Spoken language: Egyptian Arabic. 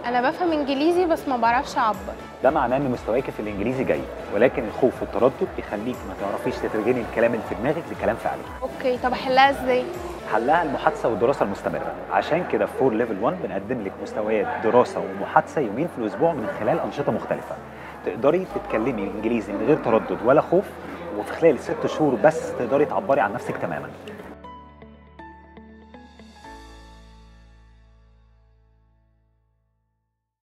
انا بفهم انجليزي بس ما بعرفش اعبر ده معناه ان مستواك في الانجليزي جيد ولكن الخوف والتردد بيخليك ما تعرفيش تترجمي الكلام اللي في دماغك لكلام فعلي اوكي طب احلها ازاي حلها المحادثه والدراسه المستمره عشان كده في فور ليفل 1 بنقدم لك مستويات دراسه ومحادثه يومين في الاسبوع من خلال انشطه مختلفه تقدري تتكلمي انجليزي من غير تردد ولا خوف وفي خلال ست شهور بس تقدري تعبري عن نفسك تماما